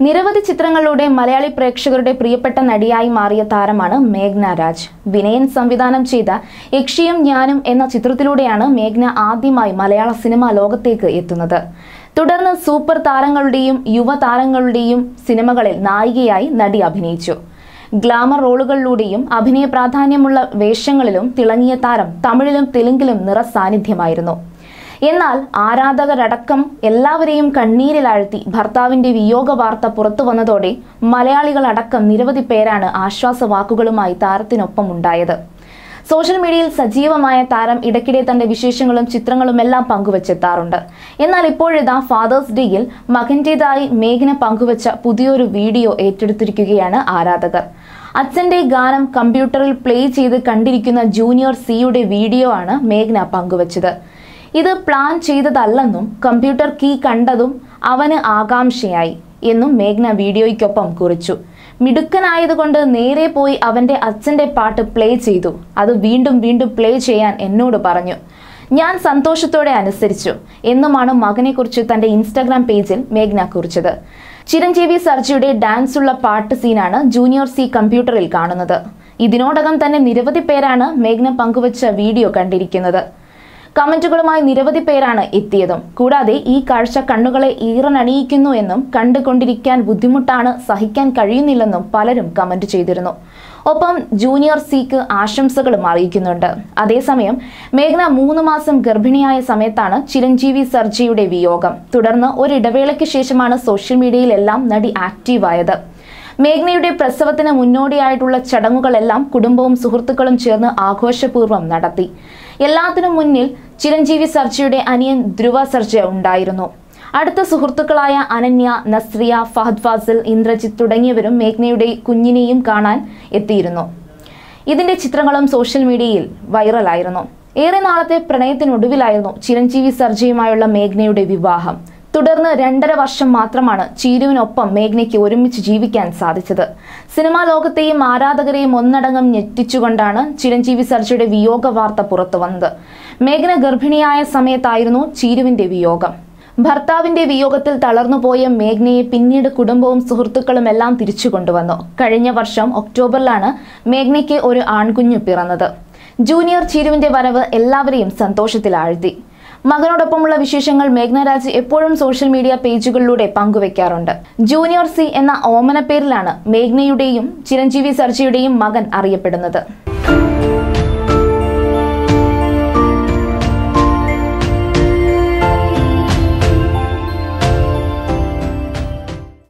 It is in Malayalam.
നിരവധി ചിത്രങ്ങളിലൂടെ മലയാളി പ്രേക്ഷകരുടെ പ്രിയപ്പെട്ട നടിയായി മാറിയ താരമാണ് മേഘ്ന രാജ് വിനയൻ സംവിധാനം ചെയ്ത യക്ഷിയും ഞാനും എന്ന ചിത്രത്തിലൂടെയാണ് മേഘ്ന ആദ്യമായി മലയാള സിനിമാ ലോകത്തേക്ക് എത്തുന്നത് തുടർന്ന് സൂപ്പർ താരങ്ങളുടെയും യുവതാരങ്ങളുടെയും സിനിമകളിൽ നായികയായി നടി അഭിനയിച്ചു ഗ്ലാമർ റോളുകളിലൂടെയും അഭിനയ പ്രാധാന്യമുള്ള വേഷങ്ങളിലും തിളങ്ങിയ താരം തമിഴിലും തെലുങ്കിലും നിറസാന്നിധ്യമായിരുന്നു എന്നാൽ ആരാധകരടക്കം എല്ലാവരെയും കണ്ണീരിലാഴ്ത്തി ഭർത്താവിന്റെ വിയോഗ വാർത്ത പുറത്തു വന്നതോടെ മലയാളികളടക്കം നിരവധി പേരാണ് ആശ്വാസ വാക്കുകളുമായി താരത്തിനൊപ്പം ഉണ്ടായത് സോഷ്യൽ മീഡിയയിൽ സജീവമായ താരം ഇടയ്ക്കിടെ തന്റെ വിശേഷങ്ങളും ചിത്രങ്ങളും എല്ലാം പങ്കുവച്ചെത്താറുണ്ട് എന്നാൽ ഇപ്പോഴിതാ ഫാദേഴ്സ് ഡേയിൽ മകന്റേതായി മേഘന പങ്കുവച്ച പുതിയൊരു വീഡിയോ ഏറ്റെടുത്തിരിക്കുകയാണ് ആരാധകർ അച്ഛന്റെ ഗാനം കമ്പ്യൂട്ടറിൽ പ്ലേ ചെയ്ത് കണ്ടിരിക്കുന്ന ജൂനിയർ സിയുടെ വീഡിയോ ആണ് മേഘന പങ്കുവച്ചത് ഇത് പ്ലാൻ ചെയ്തതല്ലെന്നും കമ്പ്യൂട്ടർ കീ കണ്ടതും അവന് ആകാംക്ഷയായി എന്നും മേഘ്ന വീഡിയോയ്ക്കൊപ്പം കുറിച്ചു മിടുക്കനായതുകൊണ്ട് നേരെ പോയി അവന്റെ അച്ഛന്റെ പാട്ട് പ്ലേ ചെയ്തു അത് വീണ്ടും വീണ്ടും പ്ലേ ചെയ്യാൻ എന്നോട് പറഞ്ഞു ഞാൻ സന്തോഷത്തോടെ അനുസരിച്ചു എന്നുമാണ് മകനെക്കുറിച്ച് തന്റെ ഇൻസ്റ്റാഗ്രാം പേജിൽ മേഘ്ന കുറിച്ചത് ചിരഞ്ജീവി സർജിയുടെ ഡാൻസുള്ള പാട്ട് സീനാണ് ജൂനിയർ സി കമ്പ്യൂട്ടറിൽ കാണുന്നത് ഇതിനോടകം തന്നെ നിരവധി പേരാണ് മേഘ്ന പങ്കുവച്ച വീഡിയോ കണ്ടിരിക്കുന്നത് കമന്റുകളുമായി നിരവധി പേരാണ് എത്തിയതും കൂടാതെ ഈ കാഴ്ച കണ്ണുകളെ ഈറനണിയിക്കുന്നു എന്നും കണ്ടുകൊണ്ടിരിക്കാൻ ബുദ്ധിമുട്ടാണ് സഹിക്കാൻ കഴിയുന്നില്ലെന്നും പലരും കമന്റ് ചെയ്തിരുന്നു ഒപ്പം ജൂനിയർ സിക്ക് ആശംസകളും അറിയിക്കുന്നുണ്ട് അതേസമയം മേഘന മൂന്ന് മാസം ഗർഭിണിയായ സമയത്താണ് ചിരഞ്ജീവി സർജിയുടെ വിയോഗം തുടർന്ന് ഒരിടവേളയ്ക്ക് ശേഷമാണ് സോഷ്യൽ മീഡിയയിലെല്ലാം നടി ആക്റ്റീവായത് മേഘ്നയുടെ പ്രസവത്തിന് മുന്നോടിയായിട്ടുള്ള ചടങ്ങുകളെല്ലാം കുടുംബവും സുഹൃത്തുക്കളും ചേർന്ന് ആഘോഷപൂർവ്വം നടത്തി എല്ലാത്തിനും മുന്നിൽ ചിരഞ്ജീവി സർജയുടെ അനിയൻ ധ്രുവ സർജ ഉണ്ടായിരുന്നു അടുത്ത സുഹൃത്തുക്കളായ അനന്യ നസ്രിയ ഫഹദ് ഫാസിൽ ഇന്ദ്രജിത്ത് തുടങ്ങിയവരും മേഘ്നയുടെ കുഞ്ഞിനെയും കാണാൻ എത്തിയിരുന്നു ഇതിന്റെ ചിത്രങ്ങളും സോഷ്യൽ മീഡിയയിൽ വൈറലായിരുന്നു ഏറെ നാളത്തെ പ്രണയത്തിനൊടുവിലായിരുന്നു ചിരഞ്ജീവി സർജയുമായുള്ള മേഘ്നയുടെ വിവാഹം തുടർന്ന് രണ്ടര വർഷം മാത്രമാണ് ചീരുവിനൊപ്പം മേഘ്നയ്ക്ക് ഒരുമിച്ച് ജീവിക്കാൻ സാധിച്ചത് സിനിമാ ലോകത്തെയും ആരാധകരെയും ഒന്നടങ്കം ഞെട്ടിച്ചുകൊണ്ടാണ് ചിരഞ്ജീവി സർജയുടെ വിയോഗ വാർത്ത പുറത്തു വന്നത് മേഘ്ന ഗർഭിണിയായ സമയത്തായിരുന്നു ചീരുവിന്റെ വിയോഗം ഭർത്താവിന്റെ വിയോഗത്തിൽ തളർന്നുപോയ മേഘ്നയെ പിന്നീട് കുടുംബവും സുഹൃത്തുക്കളും എല്ലാം തിരിച്ചു കൊണ്ടുവന്നു കഴിഞ്ഞ വർഷം ഒക്ടോബറിലാണ് മേഘ്നയ്ക്ക് ഒരു ആൺകുഞ്ഞു പിറന്നത് ജൂനിയർ ചീരുവിന്റെ വരവ് എല്ലാവരെയും സന്തോഷത്തിലാഴ്ത്തി മകനോടൊപ്പമുള്ള വിശേഷങ്ങൾ മേഘ്നരാജ് എപ്പോഴും സോഷ്യൽ മീഡിയ പേജുകളിലൂടെ പങ്കുവെക്കാറുണ്ട് ജൂനിയർ സി എന്ന ഓമന പേരിലാണ് മേഘ്നയുടെയും ചിരഞ്ജീവി സർജിയുടെയും മകൻ അറിയപ്പെടുന്നത്